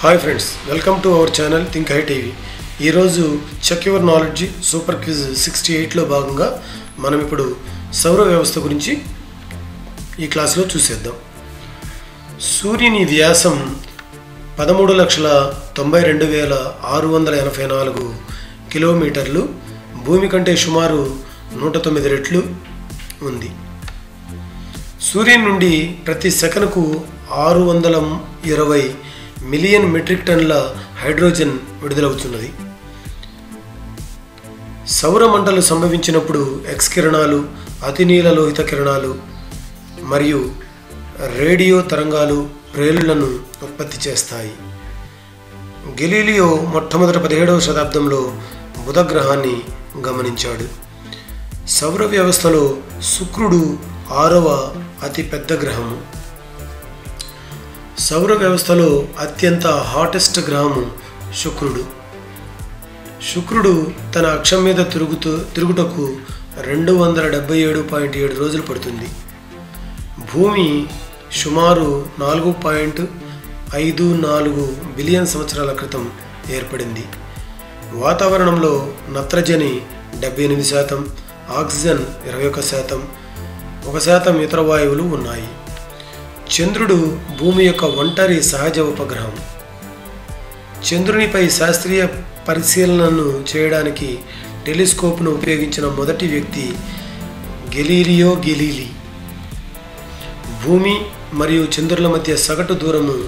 hi friends welcome to our channel think high TV ఈరోజు check your knowledge super quiz sixty ఎయిట్లో భాగంగా మనం ఇప్పుడు సౌర వ్యవస్థ గురించి ఈ క్లాస్లో చూసేద్దాం సూర్యుని వ్యాసం పదమూడు లక్షల తొంభై రెండు వేల ఆరు వందల ఎనభై నాలుగు కిలోమీటర్లు భూమి కంటే సుమారు నూట తొమ్మిది రెట్లు ఉంది సూర్యుని నుండి ప్రతి సెకనుకు ఆరు వందల ఇరవై మిలియన్ మెట్రిక్ టన్నుల హైడ్రోజన్ విడుదలవుతున్నది సౌర మంటలు సంభవించినప్పుడు ఎక్స్ కిరణాలు అతినీల లోహిత కిరణాలు మరియు రేడియో తరంగాలు రేలులను ఉత్పత్తి చేస్తాయి గెలీలియో మొట్టమొదటి పదిహేడవ శతాబ్దంలో బుధ గ్రహాన్ని గమనించాడు సౌర వ్యవస్థలో శుక్రుడు ఆరవ అతి పెద్ద గ్రహము సౌర వ్యవస్థలో అత్యంత హాటెస్ట్ గ్రహము శుక్రుడు శుక్రుడు తన అక్షం మీద తిరుగుతూ తిరుగుటకు రెండు వందల డెబ్బై ఏడు పాయింట్ ఏడు రోజులు పడుతుంది భూమి సుమారు నాలుగు పాయింట్ ఐదు నాలుగు బిలియన్ సంవత్సరాల క్రితం ఏర్పడింది వాతావరణంలో నత్రజని డెబ్బై ఎనిమిది శాతం ఆక్సిజన్ ఇరవై ఒక శాతం ఒక శాతం ఇతర వాయువులు ఉన్నాయి చంద్రుడు భూమి యొక్క ఒంటరి సహజ ఉపగ్రహం చంద్రునిపై శాస్త్రీయ పరిశీలనను చేయడానికి టెలిస్కోప్ను ఉపయోగించిన మొదటి వ్యక్తి గెలీలియో గెలీలీ భూమి మరియు చంద్రుల మధ్య సగటు దూరము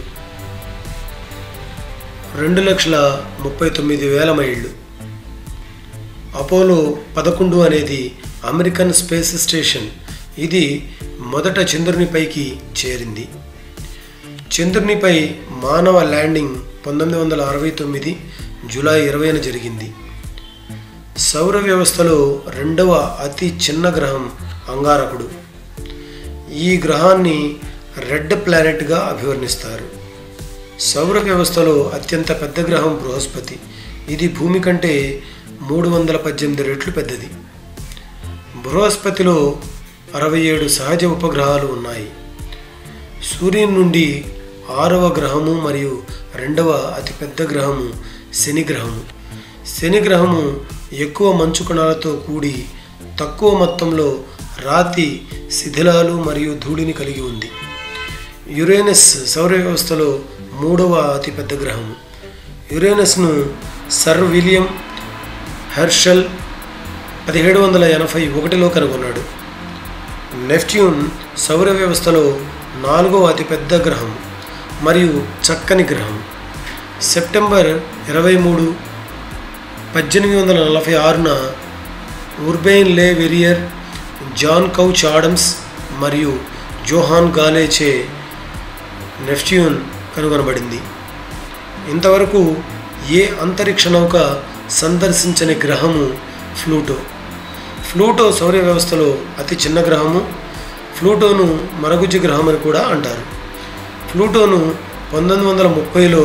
రెండు లక్షల ముప్పై తొమ్మిది వేల మైళ్ళు అపోలో పదకొండు అనేది అమెరికన్ స్పేస్ స్టేషన్ ఇది మొదట చంద్రునిపైకి చేరింది చంద్రునిపై మానవ ల్యాండింగ్ పంతొమ్మిది వందల అరవై తొమ్మిది జూలై ఇరవైన జరిగింది సౌర వ్యవస్థలో రెండవ అతి చిన్న గ్రహం అంగారకుడు ఈ గ్రహాన్ని రెడ్ ప్లానెట్గా అభివర్ణిస్తారు సౌర వ్యవస్థలో అత్యంత పెద్ద గ్రహం బృహస్పతి ఇది భూమి కంటే మూడు వందల పద్దెనిమిది రెట్లు పెద్దది బృహస్పతిలో అరవై ఏడు సహజ ఉపగ్రహాలు ఉన్నాయి సూర్యుని నుండి ఆరవ గ్రహము మరియు రెండవ అతిపెద్ద గ్రహము శని గ్రహము శని గ్రహము ఎక్కువ మంచు కణాలతో కూడి తక్కువ మొత్తంలో రాతి శిథిలాలు మరియు ధూళిని కలిగి ఉంది యురేనస్ సౌర వ్యవస్థలో మూడవ అతిపెద్ద గ్రహము యురేనస్ను సర్ విలియం హెర్షల్ పదిహేడు వందల ఎనభై ఒకటిలో కనుగొన్నాడు నెప్ట్యూన్ సౌర వ్యవస్థలో నాలుగవ అతిపెద్ద గ్రహం మరియు చక్కని గ్రహం సెప్టెంబర్ ఇరవై మూడు పద్దెనిమిది వందల నలభై ఆరున ఉర్బెయిన్ లే వెరియర్ జాన్ కౌచ్ ఆడమ్స్ మరియు జోహాన్ గాలేచే నెప్ట్యూన్ కనుగొనబడింది ఇంతవరకు ఏ అంతరిక్ష నౌక సందర్శించని గ్రహము ఫ్లూటో ఫ్లూటో సౌర వ్యవస్థలో అతి చిన్న గ్రహము ఫ్లూటోను మరగుజ్జు గ్రహం అని కూడా అంటారు ఫ్లూటోను పంతొమ్మిది వందల ముప్పైలో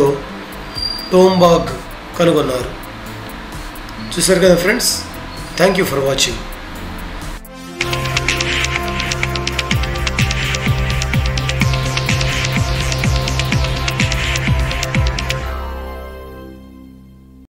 టోంబాగ్ కనుగొన్నారు చూసారు కదా friends thank you for watching